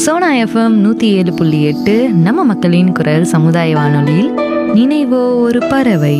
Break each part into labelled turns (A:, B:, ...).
A: Sona FM நூற்றி ஏழு புள்ளி எட்டு நம்ம மக்களின் குரல் சமுதாய வானொலியில் நினைவோ ஒரு பறவை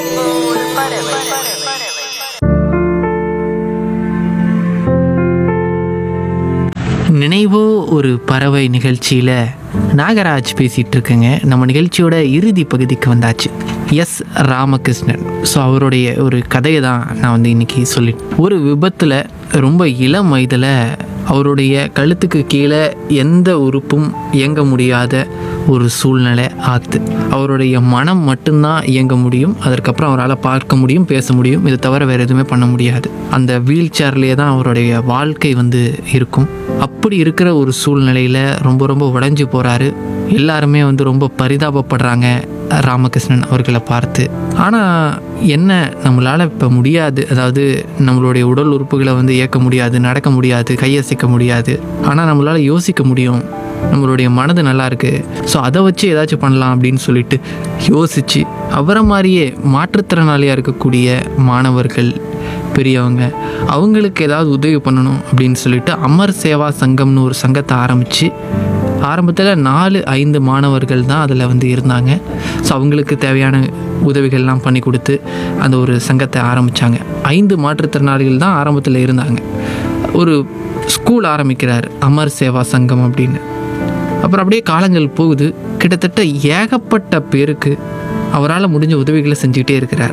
B: நினைவோ ஒரு பறவை நிகழ்ச்சியில் நாகராஜ் பேசிகிட்டு இருக்கேங்க நம்ம நிகழ்ச்சியோட இறுதி பகுதிக்கு வந்தாச்சு எஸ் ராமகிருஷ்ணன் ஸோ அவருடைய ஒரு கதையை தான் நான் வந்து இன்னைக்கு சொல்லி ஒரு விபத்தில் ரொம்ப இளம் வயதில் அவருடைய கழுத்துக்கு கீழே எந்த உறுப்பும் இயங்க முடியாத ஒரு சூழ்நிலை ஆகுது அவருடைய மனம் மட்டும்தான் இயங்க முடியும் அதற்கப்புறம் அவரால் பார்க்க முடியும் பேச முடியும் இது தவிர வேறு எதுவுமே பண்ண முடியாது அந்த வீல் சேர்லேயே தான் அவருடைய வாழ்க்கை வந்து இருக்கும் அப்படி இருக்கிற ஒரு சூழ்நிலையில் ரொம்ப ரொம்ப உடைஞ்சு போகிறாரு எல்லாருமே வந்து ரொம்ப பரிதாபப்படுறாங்க ராமகிருஷ்ணன் அவர்களை பார்த்து ஆனால் என்ன நம்மளால் இப்போ முடியாது அதாவது நம்மளுடைய உடல் உறுப்புகளை வந்து இயக்க முடியாது நடக்க முடியாது கையசைக்க முடியாது ஆனால் நம்மளால் யோசிக்க முடியும் நம்மளுடைய மனது நல்லா இருக்கு ஸோ அதை வச்சு ஏதாச்சும் பண்ணலாம் அப்படின்னு சொல்லிட்டு யோசித்து அவரை மாதிரியே மாற்றுத்திறனாளியாக இருக்கக்கூடிய மாணவர்கள் பெரியவங்க அவங்களுக்கு ஏதாவது உதவி பண்ணணும் அப்படின்னு சொல்லிட்டு அமர் சேவா சங்கம்னு ஒரு சங்கத்தை ஆரம்பித்து ஆரம்பத்தில் நாலு ஐந்து மாணவர்கள் தான் அதில் வந்து இருந்தாங்க ஸோ அவங்களுக்கு தேவையான உதவிகள்லாம் பண்ணி கொடுத்து அந்த ஒரு சங்கத்தை ஆரம்பித்தாங்க ஐந்து மாற்றுத்திறனாளிகள் தான் ஆரம்பத்தில் இருந்தாங்க ஒரு ஸ்கூல் ஆரம்பிக்கிறார் அமர் சேவா சங்கம் அப்படின்னு அப்புறம் அப்படியே காலங்கள் போகுது கிட்டத்தட்ட ஏகப்பட்ட பேருக்கு அவரால் முடிஞ்ச உதவிகளை செஞ்சுக்கிட்டே இருக்கிறார்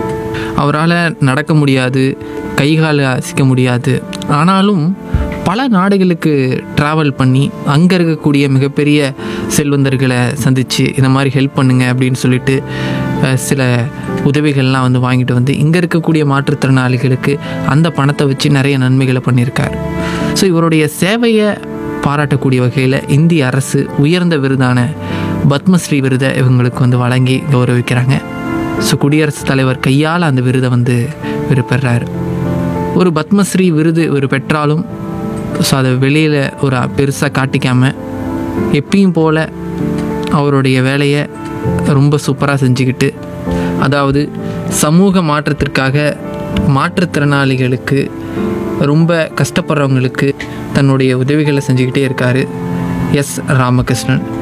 B: அவரால் நடக்க முடியாது கை கால் அசைக்க முடியாது ஆனாலும் பல நாடுகளுக்கு ட்ராவல் பண்ணி அங்கே இருக்கக்கூடிய மிகப்பெரிய செல்வந்தர்களை சந்தித்து இந்த மாதிரி ஹெல்ப் பண்ணுங்க அப்படின்னு சொல்லிட்டு அஹ், சில உதவிகள்லாம் வந்து வாங்கிட்டு வந்து இங்கே இருக்கக்கூடிய மாற்றுத்திறனாளிகளுக்கு அந்த பணத்தை வச்சு நிறைய நன்மைகளை பண்ணியிருக்கார் ஸோ இவருடைய சேவையை பாராட்டக்கூடிய வகையில் இந்திய அரசு உயர்ந்த விருதான பத்மஸ்ரீ விருதை இவங்களுக்கு வந்து வழங்கி கௌரவிக்கிறாங்க ஸோ குடியரசுத் தலைவர் கையால் அந்த விருதை வந்து இவர் பெறாரு ஒரு பத்மஸ்ரீ விருது இவர் பெற்றாலும் ஸோ அதை வெளியில் ஒரு பெருசாக காட்டிக்காமல் எப்பயும் போல் அவருடைய வேலையை ரொம்ப சூப்பராக செஞ்சுக்கிட்டு அதாவது சமூக மாற்றத்திற்காக மாற்றுத்திறனாளிகளுக்கு ரொம்ப கஷ்டப்படுறவங்களுக்கு தன்னுடைய உதவிகளை செஞ்சுக்கிட்டே இருக்கார் எஸ் ராமகிருஷ்ணன்